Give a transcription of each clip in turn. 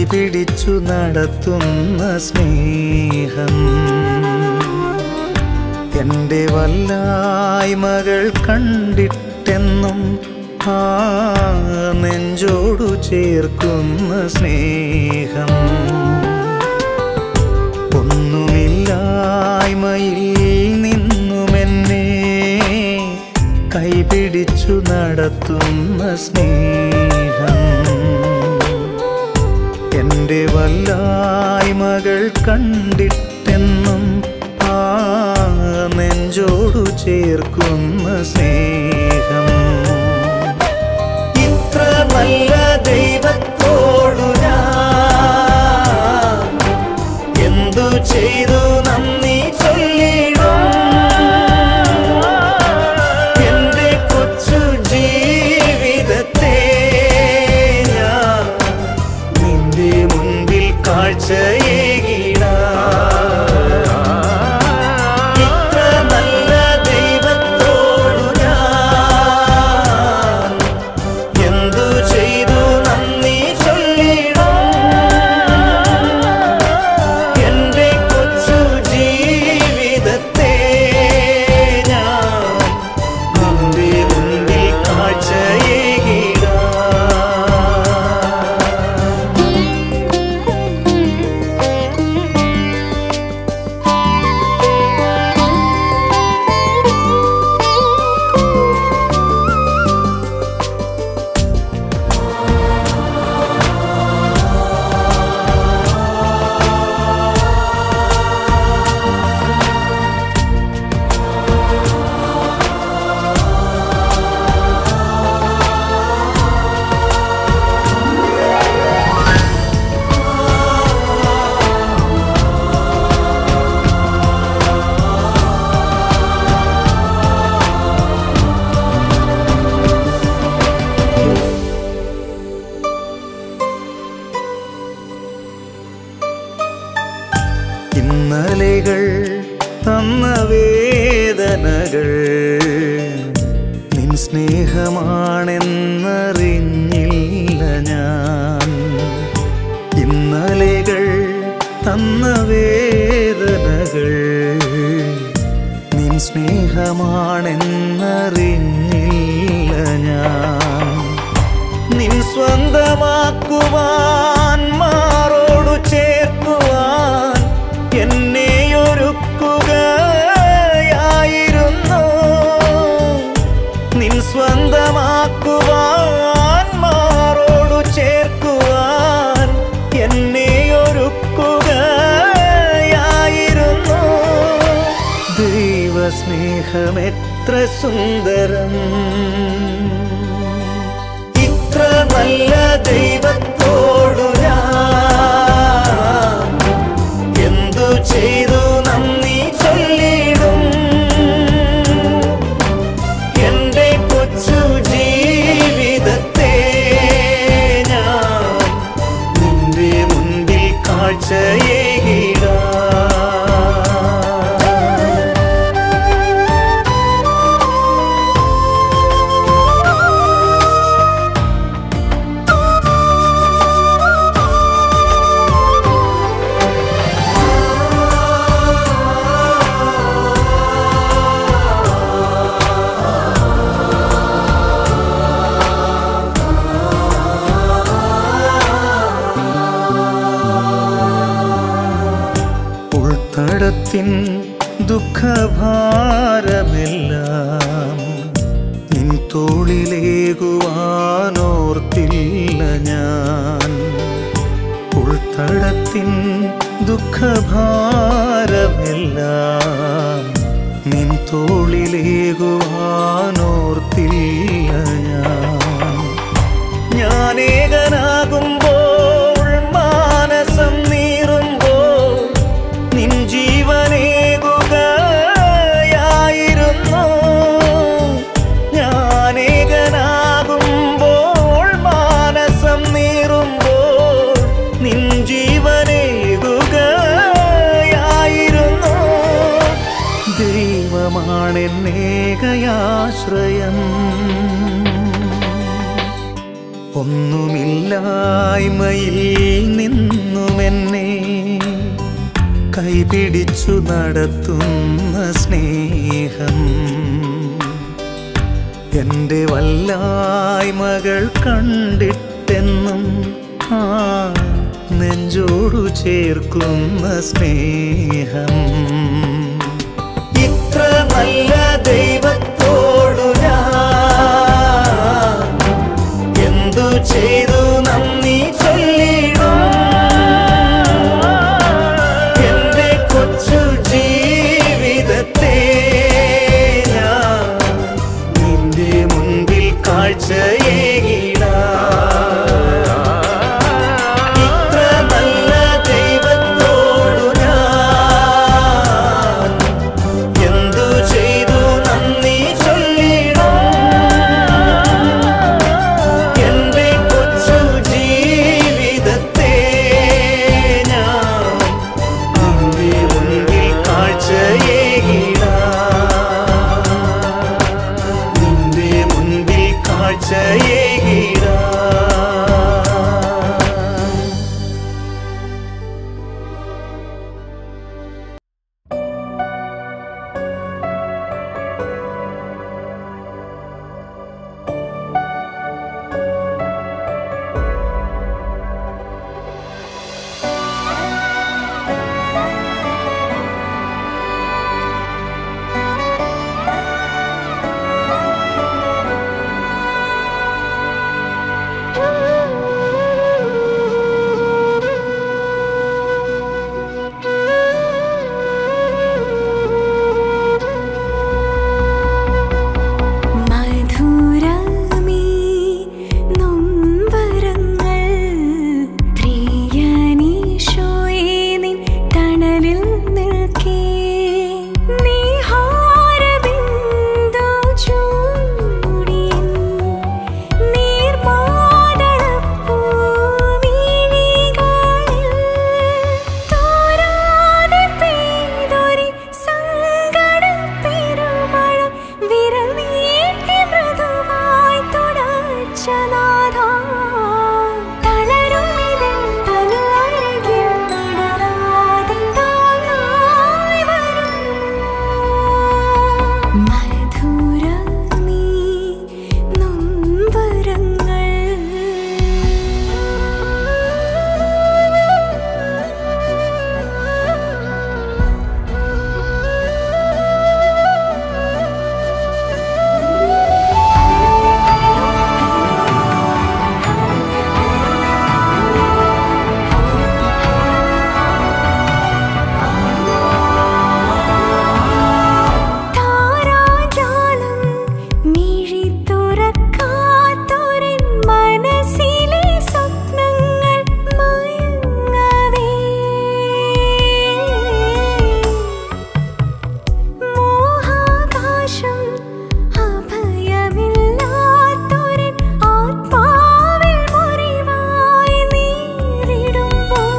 കൈപിടിച്ചു നടത്തുന്ന സ്നേഹം എൻ്റെ വല്ലായ്മകൾ കണ്ടിട്ടെന്നും ആ നെഞ്ചോടു ചേർക്കുന്ന സ്നേഹം ഒന്നുമില്ലായ്മയിൽ നിന്നുമെന്നെ കൈപിടിച്ചു നടത്തുന്ന സ്നേഹം എൻ്റെ വല്ലായ്മകൾ കണ്ടിട്ടെന്നും ആ നെഞ്ചോടു ചേർക്കുന്ന സ്നേഹം ഇത്ര നല്ല ദൈവത്തോടു ഞാൻ എന്തു ചെയ്തു നന്ദി ചൊല്ലിടും എന്റെ കൊച്ചു ജീവിതത്തെ ഞാൻ നിന്റെ മുൻപിൽ കാഴ്ചയേകിടാം ഇത്ര നല്ല ദൈവത്തോടു ഞാൻ എന്തു ചെയ്തു നന്ദി ചൊല്ലിടും എന്റെ കൊച്ചു ജീവിതത്തെ ഞാൻ നിന്റെ മുൻപിൽ കാഴ്ചയേകിടാം ഇന്നലെകൾ തന്ന വേദനകൾ നിൻ സ്നേഹമാണെന്നറിഞ്ഞില്ല ഞാൻ ഇന്നലെകൾ തന്ന വേദനകൾ നിൻ സ്നേഹമാണെന്നറിഞ്ഞില്ല ഞാൻ നിൻ സ്വന്തമാക്കുവാൻ മാറോടു ചേർക്കുവാൻ എന്നെ ഒരുക്കുകയായിരുന്നു നിൻ സ്വന്തമാക്കുവാൻ മാറോടു ചേർക്കുവാൻ എന്നെ ഒരുക്കുകയായിരുന്നു ദൈവസ്നേഹം എത്ര സുന്ദരം ഇത്ര നല്ല ദൈവത്തോടു ഞാൻ എന്തു ചെയ്തു നന്ദി ചൊല്ലിടും എന്റെ കൊച്ചു ജീവിതത്തെ ഞാൻ നിന്റെ മുൻപിൽ കാഴ്ചയേകിടാം ഉൾത്തടത്തിൻ ദുഃഖഭാരമെല്ലാം നിൻ തോളിലേകുവാനോർത്തില്ല ഞാൻ ഉൾത്തടത്തിൻ ദുഃഖഭാരമെല്ലാം നിൻ തോളിലേകുവാനോർത്തില്ല ഞാൻ ഞാനേകനാകുമ്പോൾ മാനസം നീറുമ്പോൾ നിൻ ജീവനേകുകയായിരുന്നു ഞാനേകനാകുമ്പോൾ മാനസം നീറുമ്പോൾ നിൻ ജീവനേകുകയായിരുന്നു ദൈവമാണെന്നേകയാശ്രയം ഒന്നുമില്ലായ്മയിൽ നിന്ന് കൈപിടിച്ചു നടത്തുന്ന സ്നേഹം എൻ്റെ വല്ലായ്മകൾ കണ്ടിട്ടെന്നും ആ നെഞ്ചോടു ചേർക്കുന്ന സ്നേഹം ഇത്ര നല്ല ദൈവത്തോടു ഞാൻ എന്തു ചെയ്തു നന്ദി ചൊല്ലിടും എന്റെ കൊച്ചു ജീവിതത്തെ ഞാൻ നിന്റെ മുൻപിൽ കാഴ്ചയേകിടാം ഇത്ര നല്ല ദൈവത്തോടു ഞാൻ എന്തു ചെയ്തു നന്ദി ചൊല്ലിടും എന്റെ കൊച്ചു ജീവിതത്തെ ഞാൻ നിന്റെ മുൻപിൽ കാഴ്ചയേകിടാം നിന്റെ മുൻപിൽ കാഴ്ചയേകിടാം മധുരമീ നൊമ്പരങ്ങൾ പ്രിയനീശോയേ നിൻ തണലിൽ നിൽക്കേ നീഹാരബിന്ദു ചൂടിയൻ നീർമാതളപ്പൂമിഴികളിൽ തോരാതെ പെയ്തൊരി സങ്കടപ്പെരുമഴ വിരൽ നീട്ടി മൃദുവായി തുടച്ച നാഥാ. തളരുമിതൻ തനുവരികിൽ തുടരാതെ താങ്ങായി വരുന്നു. മധുരമീ നൊമ്പരങ്ങൾ താരാജാലം മിഴി തുറക്കാത്തൊരൻ മനസ്സിലെ സ്വപ്നങ്ങൾ മയങ്ങവേ മോഹാകാശം അഭയമില്ലാത്തൊരൻ ആത്മാവിൽ മുറിവായി നീറിടുമ്പോൾ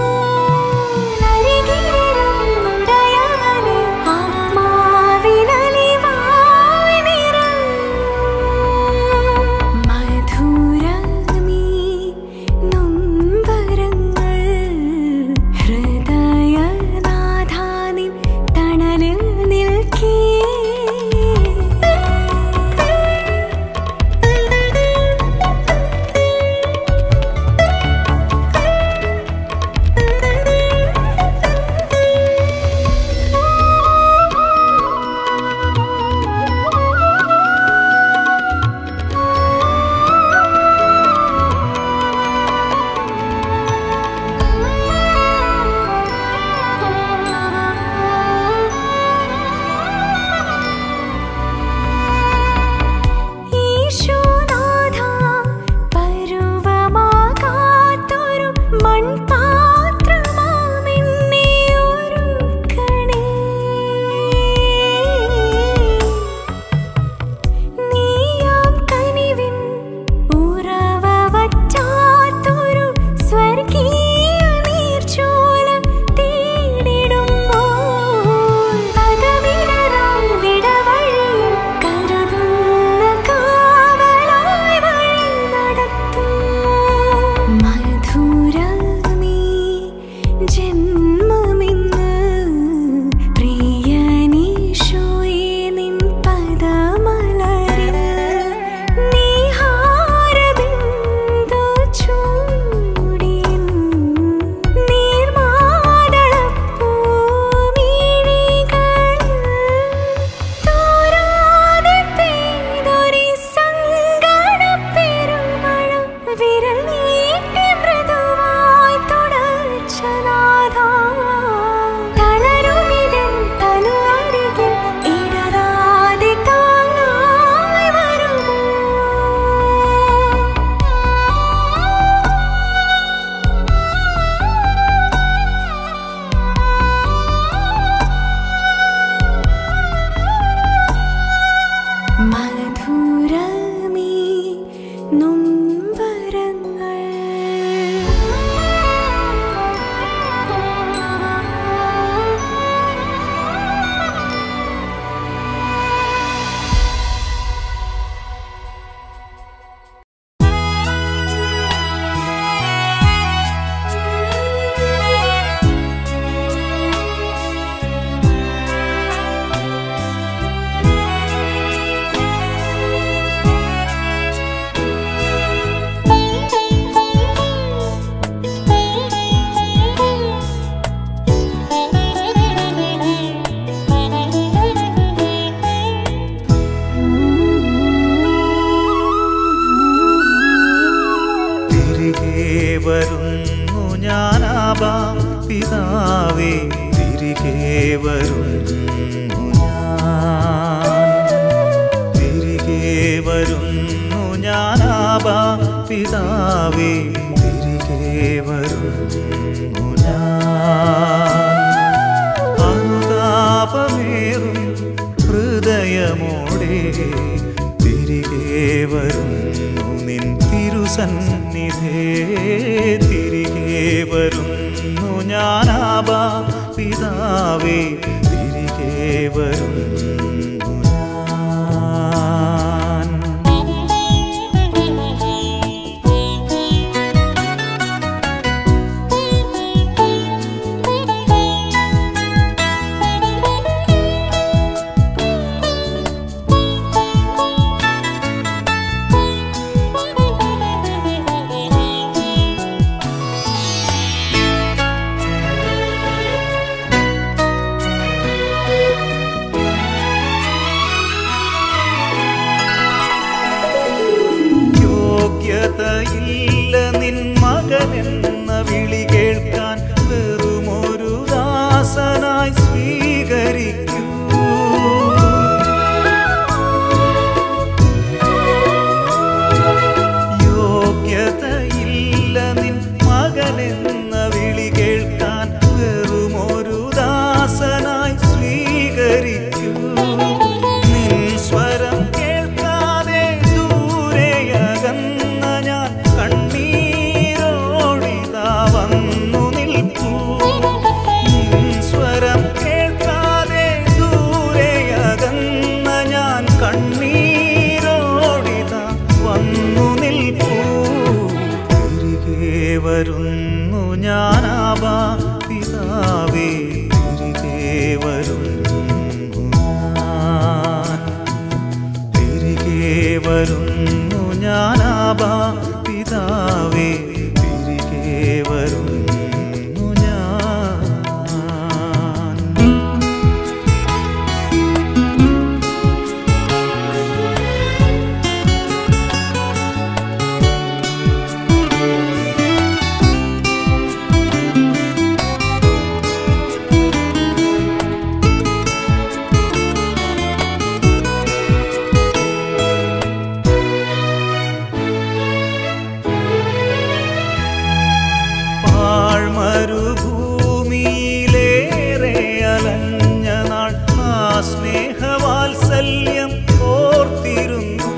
അരികിലിരുന്നുടയവനെ ആത്മാവിനലിവായി നിറയും മധുരമീ നൊമ്പരങ്ങൾ ഹൃദയനാഥാനിൻ തണലിൽ നിൽക്കേ ഈശോനാഥ പരുവമാകാത്തൊരു മൺപാത്രമാമെന്നെ ഒരുക്കണേ നീയാം കനിവിൻ ഉറവ വറ്റാത്തൊരു സ്വർഗീയ നീർച്ചോല തേടിടുമ്പോൾ പദവിടരാതിടവഴിയിൽ കരുതുന്ന കാവലായി വഴി നടത്തും മധുരമീ ജന്മമിന്ന് പിതാവേ തിരികെ വരുന്നു ഞാൻ തിരികെ വരുന്നു ഞാനാബാ പിതാവേ തിരികെ വരുന്നു ഞാൻ അനുതാപമേറും ഹൃദയമോടെ തിരികെ വരുന്നു നിൻ തിരുസന്നിധേ തിരികെ വരുന്നു ഞാനാബാ പിതാവേ തിരികെ വരുന്നു ഞാൻ യോഗ്യതയില്ല നിൻ മകനെന്ന വിളി കേൾക്കാൻ വെറുമൊരു ദാസനായി സ്വീകരിക്കൂ യോഗ്യതയില്ല നിൻ മകനെന്ന വിളി കേൾക്കാൻ വെറുമൊരു ദാസനായി സ്വീകരിക്കൂ നിൻ സ്വരം കേൾക്കാതെ ദൂരെയകന്ന ഞാൻ കണ്ണീരോടിതാ വന്നു നിൽക്കൂ നിൻ സ്വരം കേൾക്കാതെ ദൂരെയകന്ന ഞാൻ കണ്ണീരോടിതാ വന്നു നിൽക്കൂ തിരികെ വരുന്നു ഞാനാബാ പിതാവേ തിരികെ വരുന്നു ഞാൻ തിരികെ വരുന്നു ഞാനാബാ പിതാവേ തിരികെ വരുന്നു ഞാൻ പാഴ്മരുഭൂമിയിലേറെ അലഞ്ഞ നാൾ ആ സ്നേഹവാത്സല്യം ഓർത്തിരുന്നു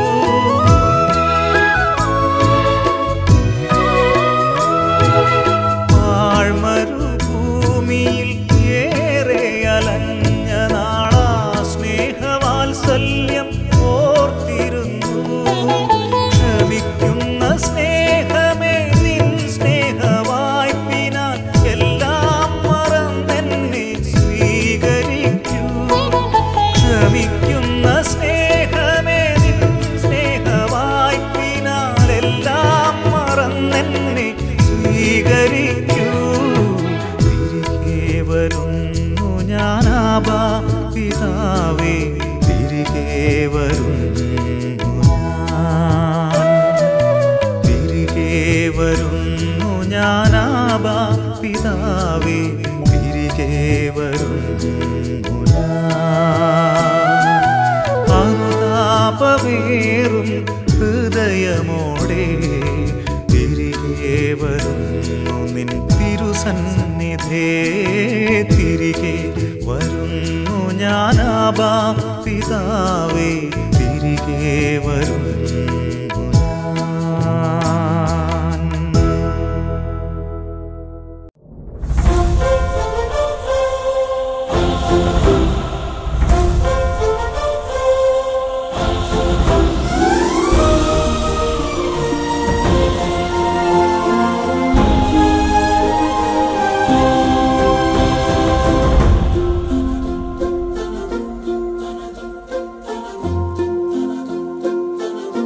പാഴ്മരുഭൂമിയിൽ ഏറെ അലഞ്ഞ നാളാ സ്നേഹവാത്സല്യം ഓർത്തിരുന്നു ക്ഷമിക്കുന്ന സ്നേഹമേ നിൻ സ്നേഹവായ്പിനാൽ എല്ലാം മറന്നെന്നെ സ്വീകരിക്കൂ ക്ഷമിക്കുന്ന സ്നേഹമേ നിൻ സ്നേഹവായ്പിനാൽ എല്ലാം മറന്നെന്നെ സ്വീകരിക്കൂ തിരികെ വരുന്നു ഞാനാബാ പിതാവേ തിരികെ വരുന്നു ഞാൻ തിരികെ വരുന്നു ഞാനാബാ പിതാവേ തിരികെ വരുന്നു ഞാൻ അനുതാപമേറും ഹൃദയമോടെ തിരികെ വരുന്നു നിൻ തിരുസന്നിധേ തിരികെ വരുന്നു ഞാനാബാ പിതാവേ തിരികെ വരുന്നു ഞാൻ ും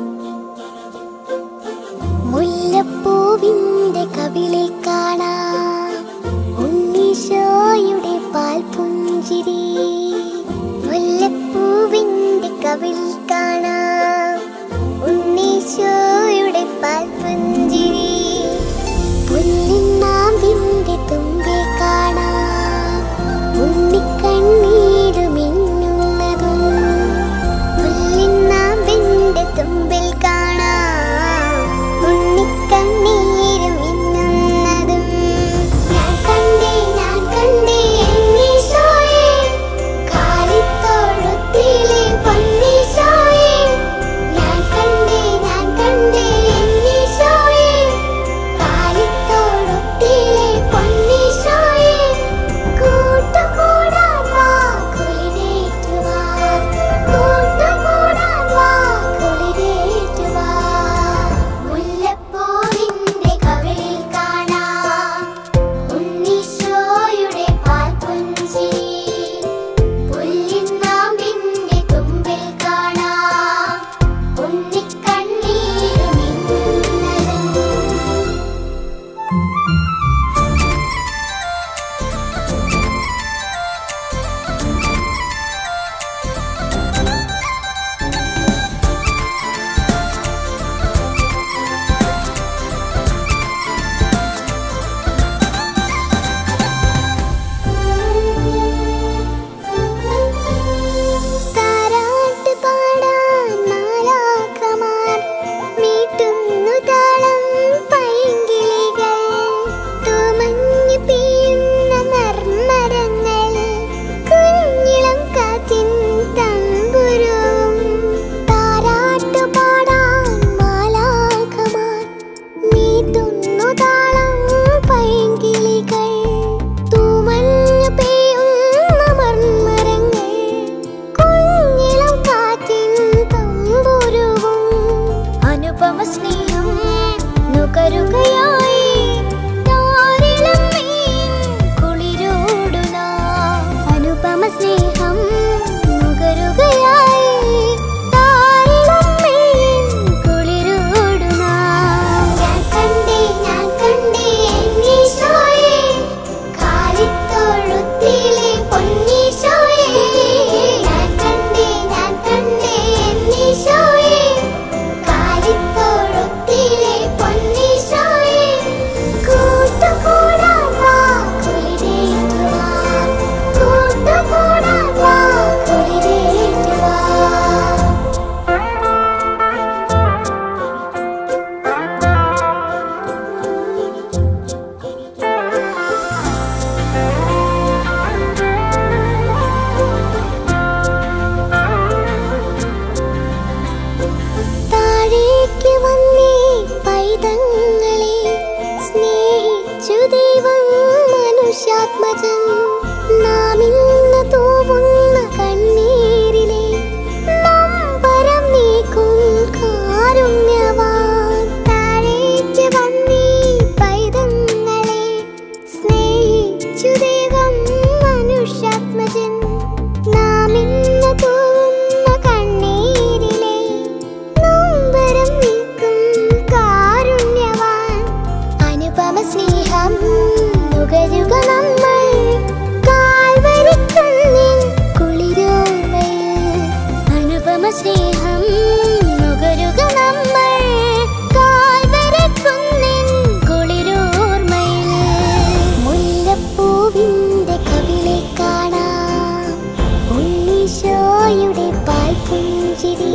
പാൽപുഞ്ചിരി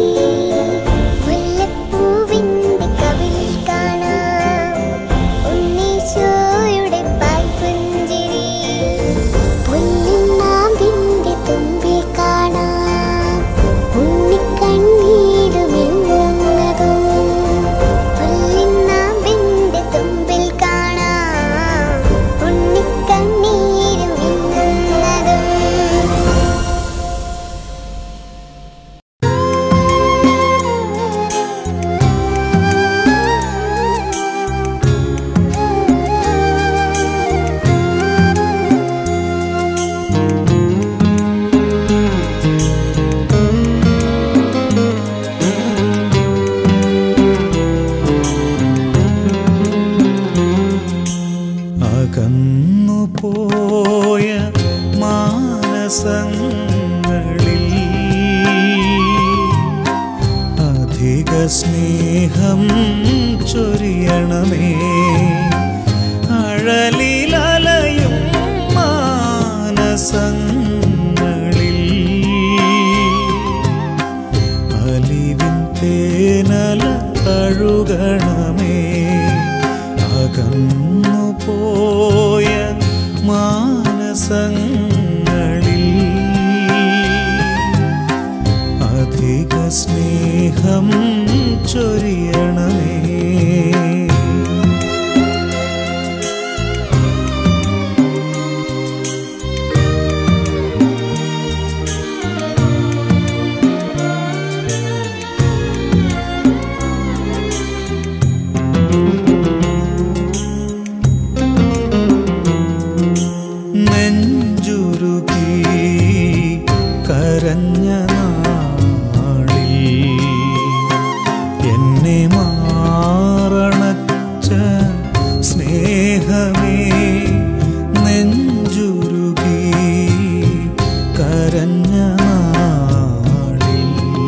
മുല്ലപ്പൂവിൻ്റെ കവിളിൽ കാണാം ഉണ്ണീശോയുടെ പാൽപുഞ്ചിരി പുല്ലിനാമ്പിൻ്റെ തുമ്പിൽ കാണാം ഉണ്ണിക്കണ്ണീരുമിന്നുന്നതും പുല്ലിനാമ്പിൻ്റെ തുമ്പിൽ കാണാം ഉണ്ണിക്കണ്ണീരുമിന്നുന്നതും അകന്നു പോയ മാനസങ്ങളിൽ അധിക സ്നേഹം ചൊരിയണമേ അഴലിലലയും മാനസങ്ങളിൽ അലിവിൻ തേനല തഴുകണമേ അകന്നു പോയ മാനസങ്ങളിൽ അധിക സ്നേഹം ചൊരിയണമേ നെഞ്ചുരുകി കരഞ്ഞ നാളിൽ എന്നെ മാറണച്ച സ്നേഹമേ നെഞ്ചുരുകി കരഞ്ഞ നാളിൽ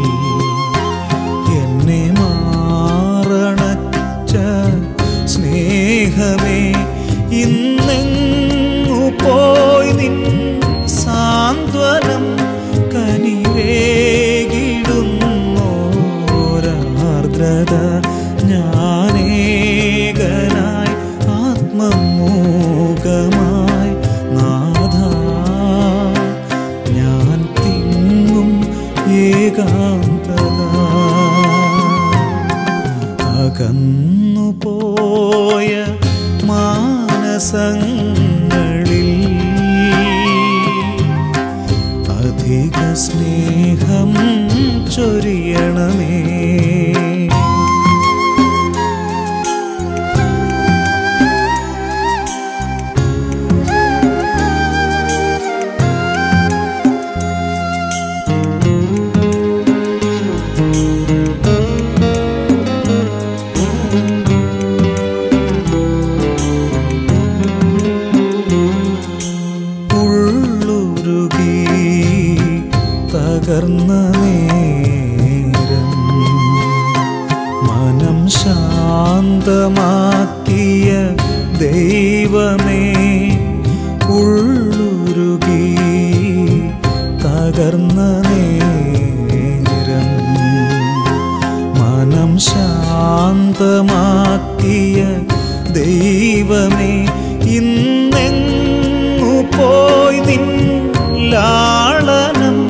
എന്നെ മാറണച്ച സ്നേഹമേ ഇന്നെങ്ങു പോയി നിൻ സാന്ത്വനം കനിവേകിടുന്നോരാർദ്രത ഞാനേകനായി ആത്മമൂകമായി നാഥ ഞാൻ തിങ്ങും ഏകാന്തത അകന്നു പോയ മാനസങ്ങളിൽ അധിക സ്നേഹം ചൊരിയണമേ ഉള്ളുരുകി തകർന്ന നേരം മനം ശാന്തമാക്കിയ ദൈവമേ ഉള്ളുരുകി തകർന്ന നേരം മനം ശാന്തമാക്കിയ ദൈവമേ ഇന്നെങ്ങു പോയി നിൻ ലാളനം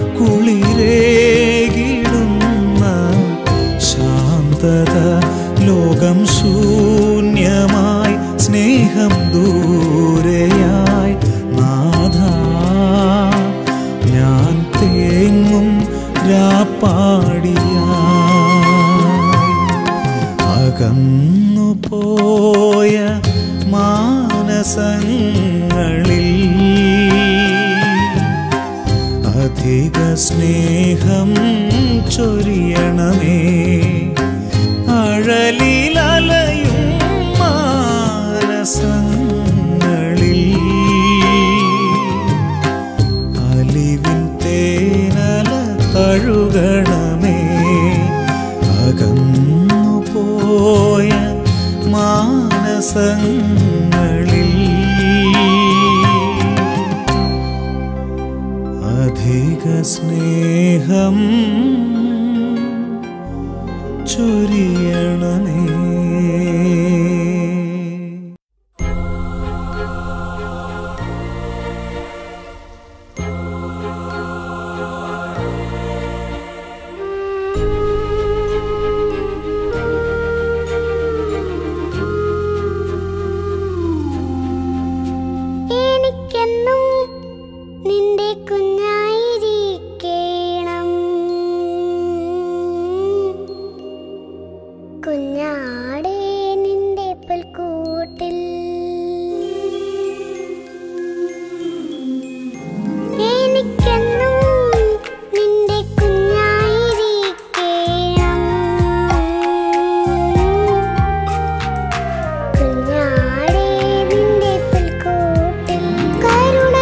കുളിരേകിടുന്ന ശാന്തത ലോകം ശൂന്യമായി സ്നേഹം ദൂരെയായി നാഥ ഞാൻ തേങ്ങും രാപ്പാടിയായി അകന്നു പോയ മാനസങ്ങളിൽ അധിക സ്നേഹം ചൊരിയണമേ അഴലിലലയും മാനസങ്ങളിൽ അലിവിൻ തേനല തഴുകണമേ അകന്നു പോയ മാനസങ്ങളിൽ അധിക സ്നേഹം ചൊരിയണമേ എനിക്കെന്നും നിന്റെ കുഞ്ഞായിരിക്കണം കുഞ്ഞാടേ നിന്റെ പുൽക്കൂട്ടിൽ എനിക്കെന്നും നിന്റെ കുഞ്ഞായിരിക്കണം കുഞ്ഞാടേ നിന്റെ പുൽക്കൂട്ടിൽ കരുണ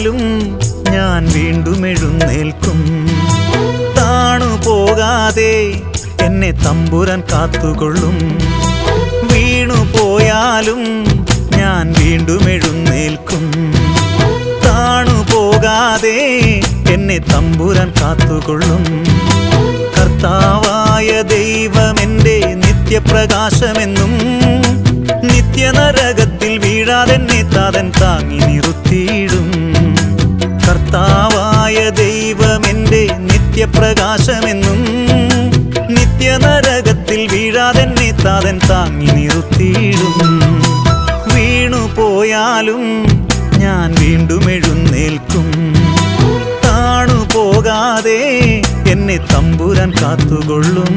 പോയാലും ഞാൻ വീണ്ടും എഴുന്നേൽക്കും താണു പോകാതെ എന്നെ തമ്പുരാൻ കാത്തുകൊള്ളും വീണു പോയാലും ഞാൻ വീണ്ടും എഴുന്നേൽക്കും താണു പോകാതെ എന്നെ തമ്പുരാൻ കാത്തുകൊള്ളും കർത്താവായ ദൈവമെന്റെ നിത്യപ്രകാശമെന്നും നിത്യനരകത്തിൽ വീഴാതെന്നെ താതൻ താങ്ങി നിർത്തിയിടും കർത്താവായ ദൈവമെന്റെ നിത്യപ്രകാശമെന്നും നിത്യനരകത്തിൽ വീഴാതെന്നെ താതൻ താങ്ങി നിർത്തിയിടും വീണു പോയാലും ഞാൻ വീണ്ടും എഴുന്നേൽക്കും താണു പോകാതെ എന്നെ തമ്പുരാൻ കാത്തുകൊള്ളും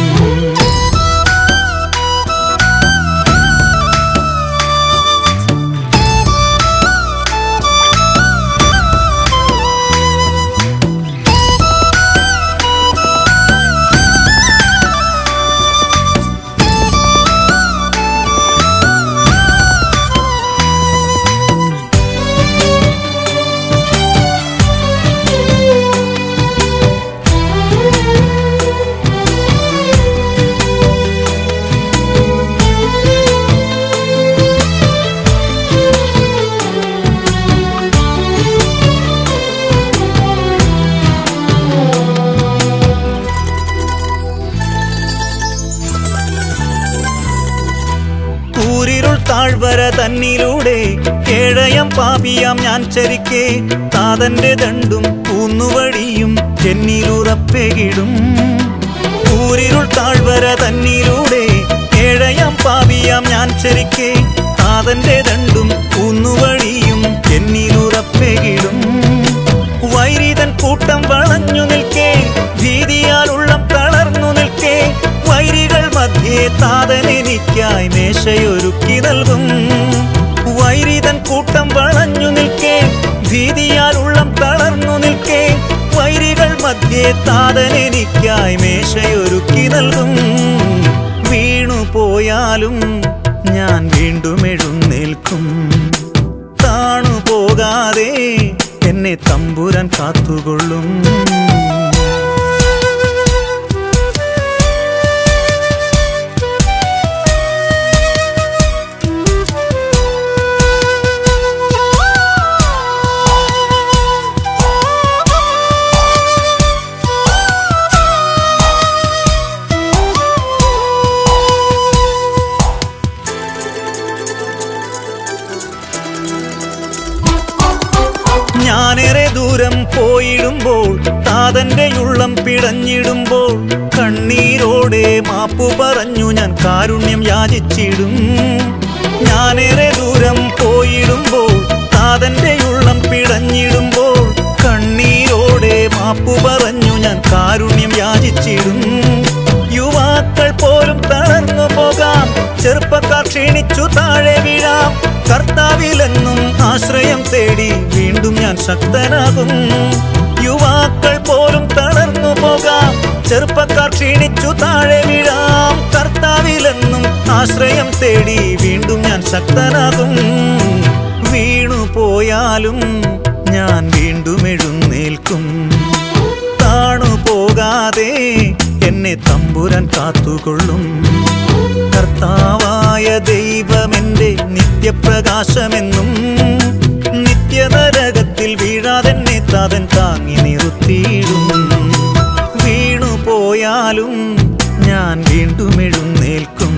കൂരിരുൾ താഴ്വര തന്നിലൂടെ കേഴയം പാപിയാം ഞാൻ ചരിക്കേ താതന്റെ ദണ്ടും കൂന്നുവഴിയും എന്നിലുറപ്പെകിടും കൂരിരുൾ താഴ്വര തന്നിലൂടെ കേഴയം പാപിയാം ഞാൻ ചരിക്കേ താതന്റെ ദണ്ടും കൂന്നുവഴിയും എന്നിലുറപ്പെകിടും വൈരിതൻ കൂട്ടം വളഞ്ഞു നിൽക്കേ ഭീതിയാൽ ഉള്ളം തളർന്നു നിൽക്കേ വൈരികൾ മധ്യേ താതൻ എനിക്കായി മേശയൊരുക്കി നൽകും വൈരിതൻ കൂട്ടം വളഞ്ഞു നിൽക്കേ ഭീതിയാൽ ഉള്ളം തളർന്നു നിൽക്കേ വൈരികൾ മധ്യേ താതൻ എനിക്കായി മേശയൊരുക്കി നൽകും വീണു പോയാലും ഞാൻ വീണ്ടും എഴുന്നേൽക്കും താണു പോകാതെ എന്നെ തമ്പുരാൻ കാത്തുകൊള്ളും ഞാനേറെ ദൂരം പോയിടുമ്പോൾ താതന്റെ ഉള്ളം പിടഞ്ഞിടുമ്പോൾ കണ്ണീരോടെ മാപ്പു പറഞ്ഞു ഞാൻ കാരുണ്യം യാചിച്ചിടും ഞാനേറെ ദൂരം പോയിടുമ്പോൾ താതന്റെ ഉള്ളം പിടഞ്ഞിടുമ്പോൾ കണ്ണീരോടെ മാപ്പു പറഞ്ഞു ഞാൻ കാരുണ്യം യാചിച്ചിടും യുവാക്കൾ പോലും തളർന്നു പോകാം ചെറുപ്പക്കാർ ക്ഷീണിച്ചു താഴെ വീഴാം കർത്താവിലെന്നും ആശ്രയം തേടി വീണ്ടും ഞാൻ ശക്തനാകും യുവാക്കൾ പോലും തളർന്നു പോകാം ചെറുപ്പക്കാർ ക്ഷീണിച്ചു താഴെ വീഴാം കർത്താവിലെന്നും ആശ്രയം തേടി വീണ്ടും ഞാൻ ശക്തനാകും വീണു പോയാലും ഞാൻ വീണ്ടും എഴുന്നേൽക്കും താണു പോകാതെ എന്നെ തമ്പുരാൻ കാത്തുകൊള്ളും കർത്താവായ ദൈവമെന്റെ നിത്യപ്രകാശമെന്നും നിത്യനരകത്തിൽ വീഴാതെന്നെ താതൻ താങ്ങി നിർത്തിയിടും വീണു പോയാലും ഞാൻ വീണ്ടും എഴുന്നേൽക്കും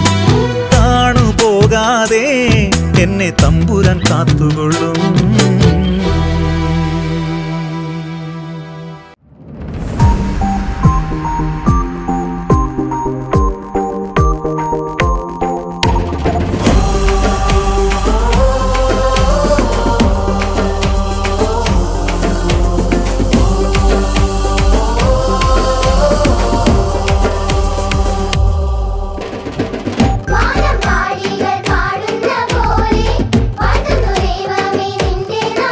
താണു പോകാതെ എന്നെ തമ്പുരാൻ കാത്തുകൊള്ളും വാനമ്പാടികൾ പാടുന്ന പോലെ പാടുന്നു ദൈവമേ നിന്റെ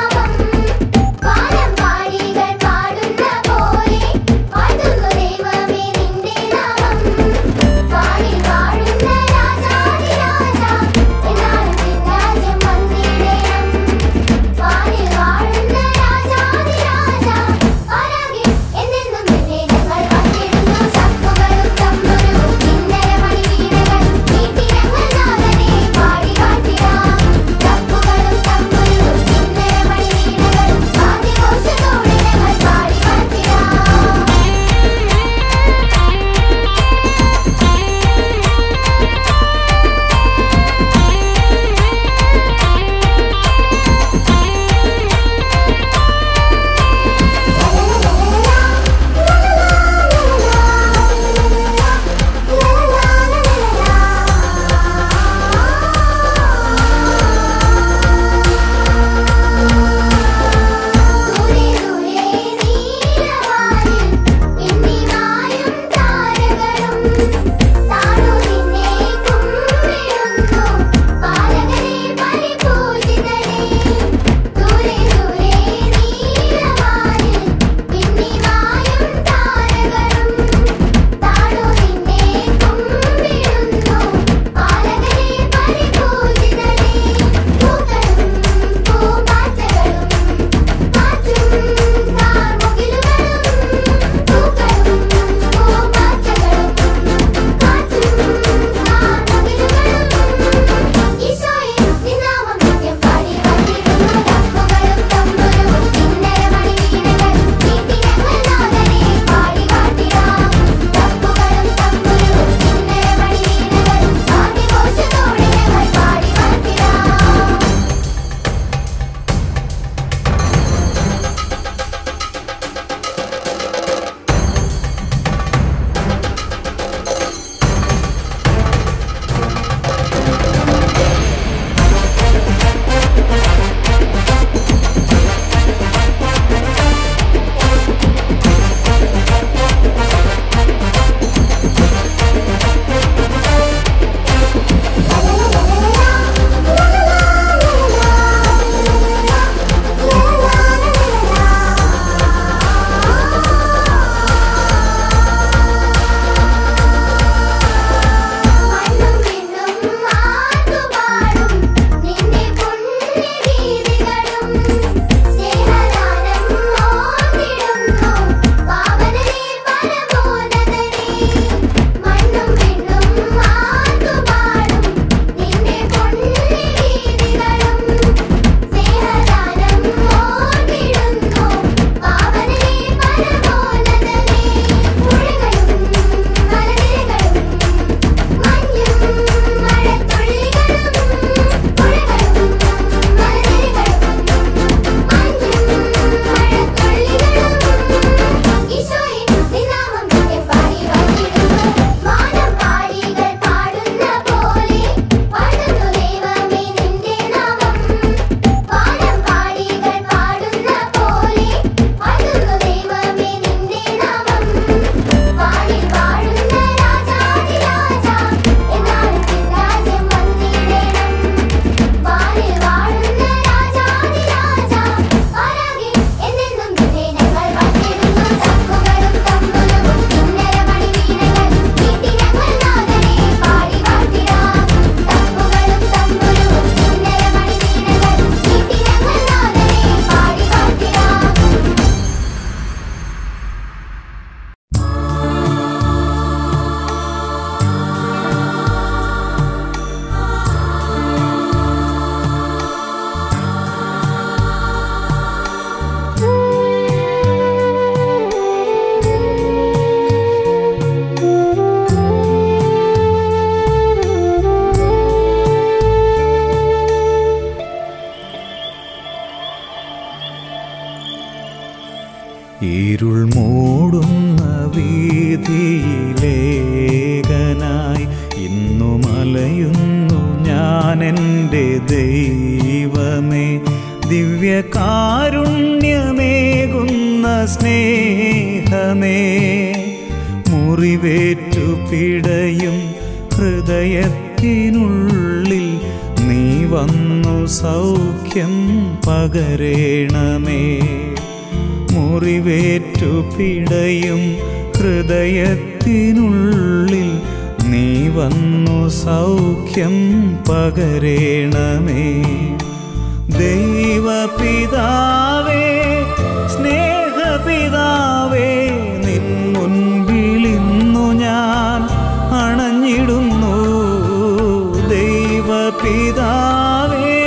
ഇരുൾ മൂടുന്ന വീതിയിലേകനായി ഇന്നു മലയുന്നു ഞാൻ എൻ്റെ ദൈവമേ ദിവ്യകാരുണ്യമേകുന്ന സ്നേഹമേ മുറിവേറ്റു പിടയും ഹൃദയത്തിനുള്ളിൽ നീ വന്നു സൗഖ്യം പകരേണമേ മുറിവേറ്റു പിടയും ഹൃദയത്തിനുള്ളിൽ നീ വന്നു സൗഖ്യം പകരേണമേ ദൈവപിതാവേ സ്നേഹപിതാവേ നിൻ മുൻപിലിന്നു ഞാൻ അണഞ്ഞിടുന്നു ദൈവപിതാവേ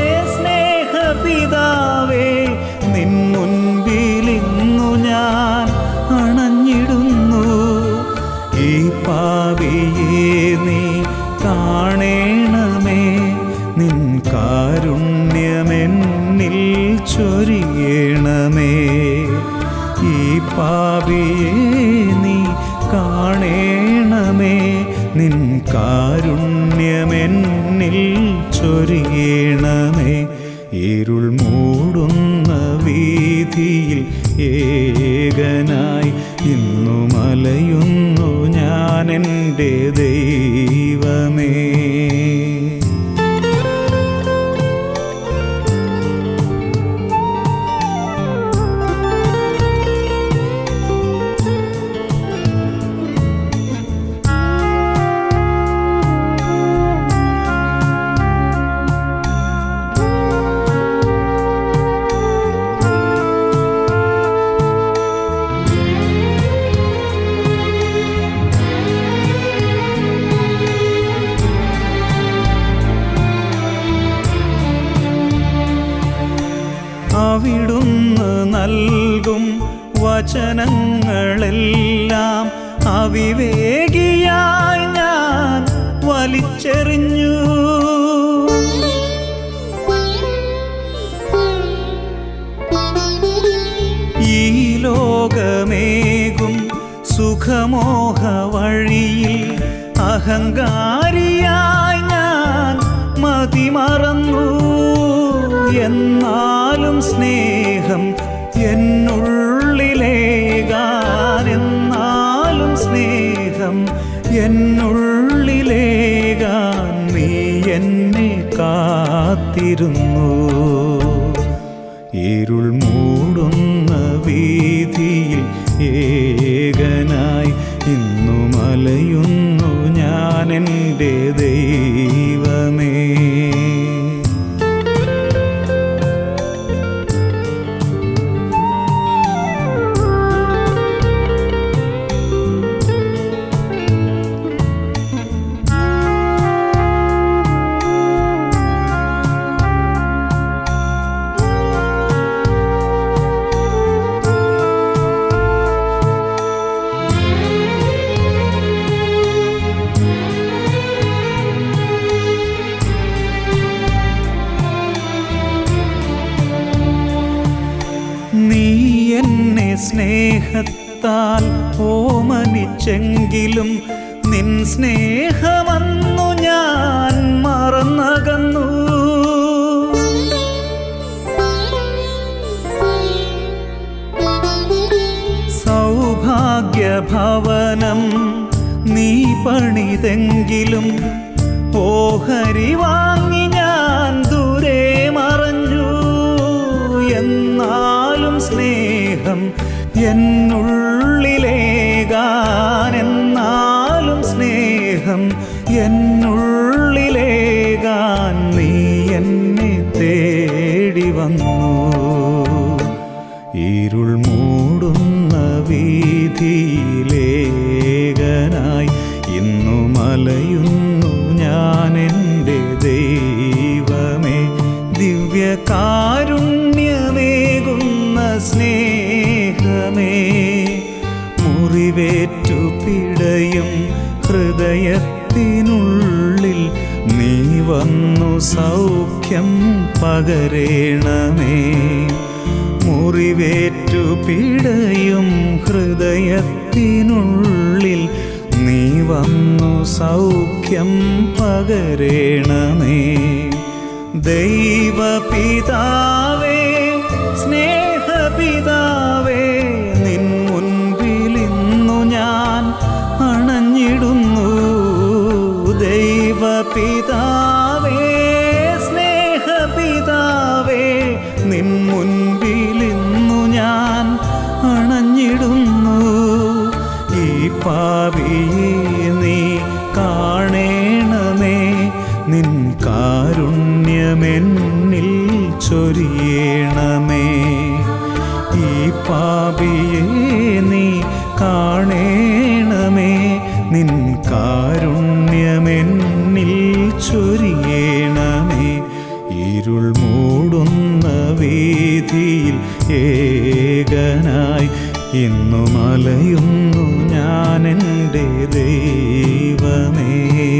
സ്നേഹപിതാവേ നിൻ മുൻപിലിന്നു ഞാൻ അണഞ്ഞിടുന്നു ഈ പാവിയെ നീ കാണേണമേ നിൻ കാരുണ്യമെന്നിൽ ചൊരിയണമേ ഈ പാവിയെ നീ കാണേണമേ നിൻ കാരുണ്യമെന്നിൽ ചൊരിയണമേ ഇരുൾ മൂടുന്ന വീതിയിൽ ഏകനായി ഇന്നു മലയുന്നു ഞാൻ എൻ്റെ ദൈവമേ അവിടുന്ന് നൽകും വചനങ്ങളെല്ലാം അവിവേകിയായി ഞാൻ വലിച്ചെറിഞ്ഞു ഈ ലോകമേകും സുഖമോഹ വഴിയിൽ അഹങ്കാരിയായി ഞാൻ മതിമറന്നു എന്നാലും സ്നേഹം എന്നുള്ളിലേകാൻ എന്നാലും സ്നേഹം എന്നുള്ളിലേകാൻ നീ എന്നെ കാത്തിരുന്നു ഇരുൾ മൂടുന്ന വീതിയിൽ ഏകനായി ഇന്നു മലയുന്നു ഞാൻ എൻ്റെ ദൈവമേ നീ എന്നെ സ്നേഹത്താൽ ഓമനിച്ചെങ്കിലും നിൻ സ്നേഹമന്നു ഞാൻ മറന്നകന്നു സൗഭാഗ്യഭവനം നീ പണിതെങ്കിലും ഓഹരി വാങ്ങി ഞാൻ ദൂരെ മറഞ്ഞു എന്നാലും സ്നേഹം എന്നുള്ളിലേകാൻ എന്നാലും സ്നേഹം എന്നുള്ളിലേകാൻ നീ എന്നെ തേടി വന്നു ഇരുൾ മൂടുന്ന വീതിയിലേകനായി ഇന്നു മലയുന്നു ഞാൻ എൻ്റെ ദൈവമേ ദിവ്യകാരുണ്യമേകുന്ന സ്നേഹമേ മുറിവേറ്റു പിടയും ഹൃദയത്തിനുള്ളിൽ നീ വന്നു സൗഖ്യം പകരേണമേ മുറിവേറ്റ ഏറ്റുപിടയും ഹൃദയത്തിനുള്ളിൽ നീ വന്നു സൗഖ്യം പകരേണമേ ദൈവപിതാവേ സ്നേഹപിതാവേ നിൻ മുൻപിലിന്നു ഞാൻ അണഞ്ഞിടുന്നു ദൈവപിതാവേ സ്നേഹപിതാവേ നിൻ മുൻപിലിന്നു ഞാൻ അണഞ്ഞിടുന്നു ഈ പാപിയെ നീ കാണേണമേ നിൻ കാരുണ്യമെന്നിൽ ചൊരിയണമേ ഈ പാപിയെ നീ കാണേണമേ നിൻ കാരുണ്യമെന്നിൽ ചൊരിയണമേ ഇരുൾ മൂടുന്ന വീതിയിൽ ഏകനായി ഇന്നു മലയുന്നു ഞാൻ എൻ്റെ ദൈവമേ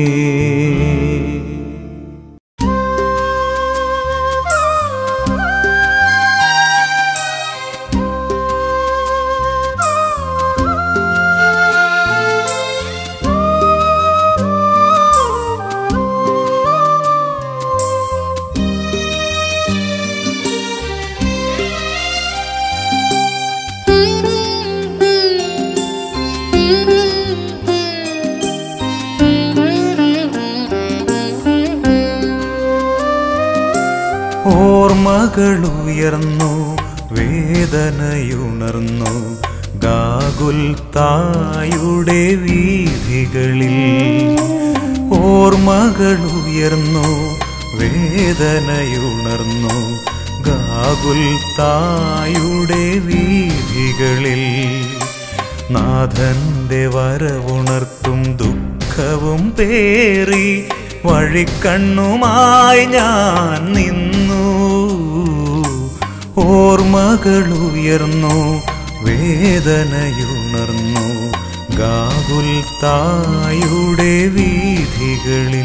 ഓർമ്മകളുയർന്നു വേദനയുണർന്നു ഗാഗുൽ തായുടെ വീഥികളിൽ ഓർമ്മകളുയർന്നു വേദനയുണർന്നു ഗാഗുൽ തായുടെ വീഥികളിൽ നാഥന്റെ വരവുണർത്തും ദുഃഖവും പേറി വഴിക്കണ്ണുമായി ഞാൻ നിന്നു ഓർമ്മകളുയർന്നു വേദനയുണർന്നു ഗാകുൽ തായുടെ വീഥികളിൽ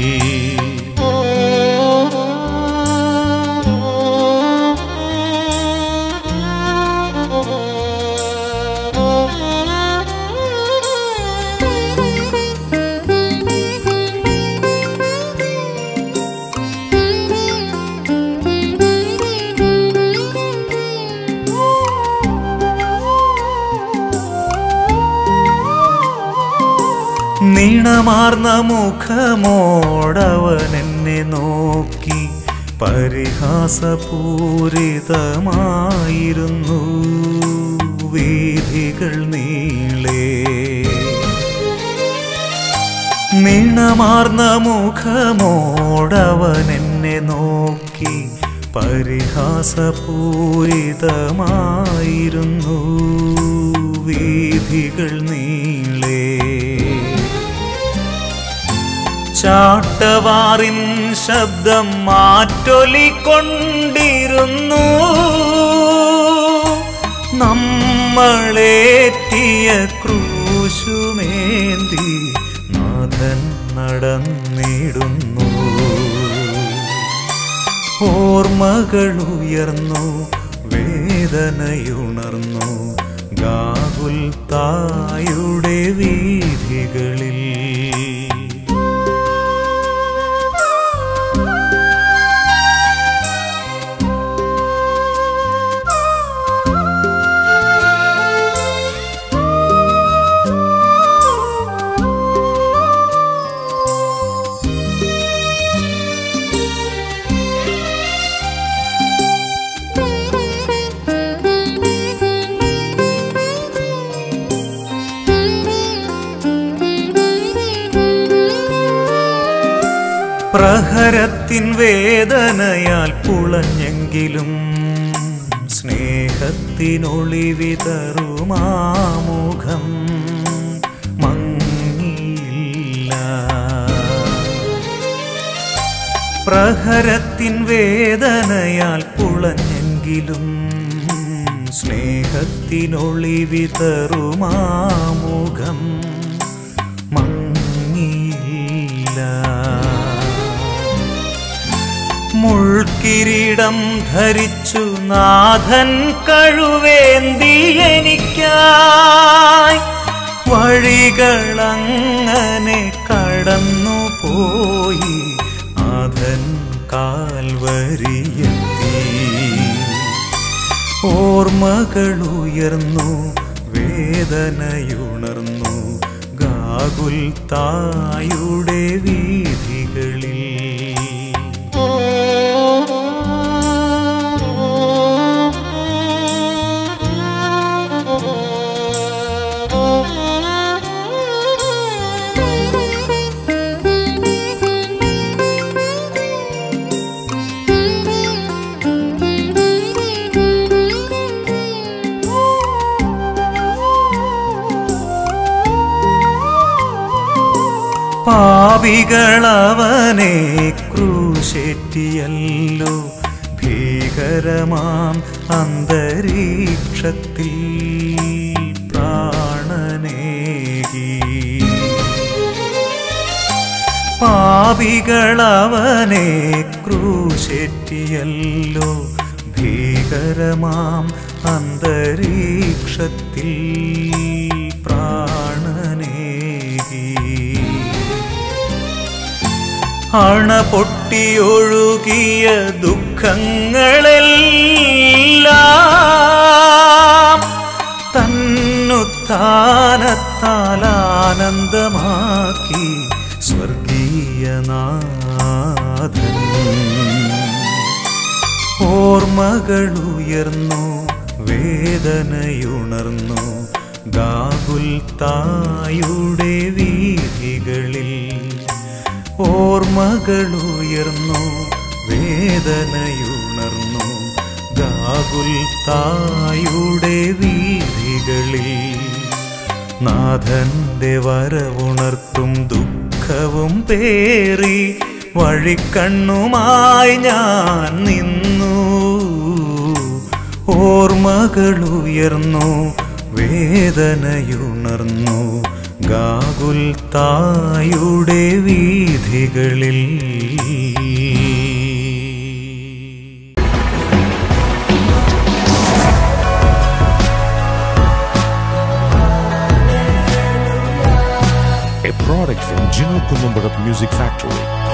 നീണമാർന്ന മുഖമോടവൻ എന്നെ നോക്കി പരിഹാസപൂരിതമായിരുന്നു വീഥികൾ നീളേ നീണമാർന്ന മുഖമോടവൻ എന്നെ നോക്കി പരിഹാസപൂരിതമായിരുന്നു വീഥികൾ നീളേ ചാട്ടവാറിൻ ശബ്ദം മാറ്റൊലിക്കൊണ്ടിരുന്നു നമ്മളേറ്റിയ ക്രൂശുമേന്തി നാഥൻ നടന്നിടുന്നു ഓർമ്മകളുയർന്നു വേദനയുണർന്നു ഗാകുൽ തായുടെ വീഥികളിൽ പ്രഹരത്തിൻ വേദനയാൽ പുളഞ്ഞെങ്കിലും സ്നേഹത്തിനൊളിവിതറുമാമുഖം മങ്ങിയില്ല പ്രഹരത്തിൻ വേദനയാൽ പുളഞ്ഞെങ്കിലും സ്നേഹത്തിനൊളിവിതറുമാമുഖം മങ്ങിയില്ല മുൾക്കിരീടം ധരിച്ചു നാഥൻ കഴുവേന്തി എനിക്കായി വഴികളങ്ങനെ കടന്നു പോയി നാഥൻ കാൽവരിയെത്തി ഓർമ്മകളുയർന്നു വേദനയുണർന്നു ഗാകുൽ തായുടെ വീഥികളിൽ പാപികളവനെ ക്രൂശേറ്റിയല്ലോ ഭീകരമാം അന്തരീക്ഷത്തിൽ പ്രാണനേകി പാപികളവനെ ക്രൂശേറ്റിയല്ലോ ഭീകരമാം അന്തരീക്ഷത്തിൽ പ്രാണനേകി അണ പൊട്ടിയൊഴുകിയ ദുഃഖങ്ങളെല്ലാം തന്നുത്താനത്താൽ ആനന്ദമാക്കി സ്വർഗീയനാഥൻ ഓർമ്മകളുയർന്നു വേദനയുണർന്നു ഗാകുൽ തായുടെ വീഥികളിൽ ഓർമ്മകളുയർന്നു വേദനയുണർന്നു ഗാകുൽ തായുടെ വീഥികളിൽ നാഥന്റെ വരവുണർത്തും ദുഃഖവും പേറി വഴിക്കണ്ണുമായി ഞാൻ നിന്നു ഓർമ്മകളുയർന്നു വേദനയുണർന്നു ഗാകുൽ തായുടെ വീഥികളിൽ a product from Gino Columbarat Music Factory.